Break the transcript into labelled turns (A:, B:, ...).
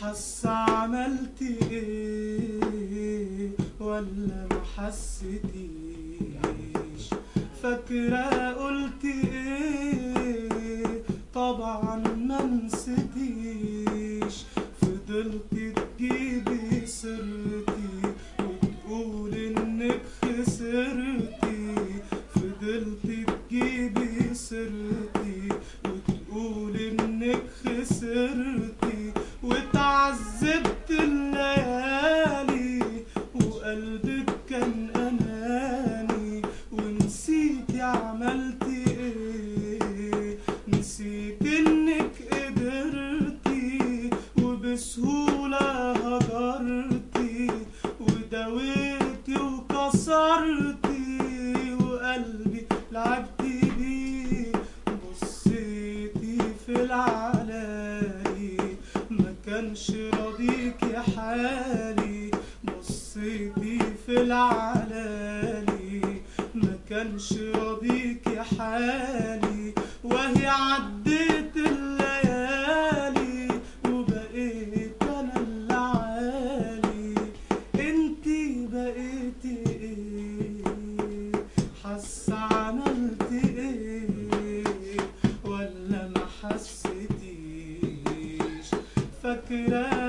A: حاسة عملت ايه ولا ما حسيتيش فاكرة قلت ايه طبعا ما نسيتيش فضلت تجيبي سيرتي وتقول انك خسرتي فضلت تجيبي سيرتي وتقول انك خسرتي وتعذبت الليالي وقلبك كان اناني ونسيتي عملتي ايه نسيت انك قدرتي وبسهولة هجرتي وداويتي وكسرتي وقلبي لعبتي بيه بصيتي في العلالي ما كانش راضيكي حالي بصيتي في العلالي ما كانش راضيكي حالي وهي عديت الليالي وبقيت انا اللي عالي انتي بقيتي ايه حاسه عملت ايه ولا ما حسيتيش فاكره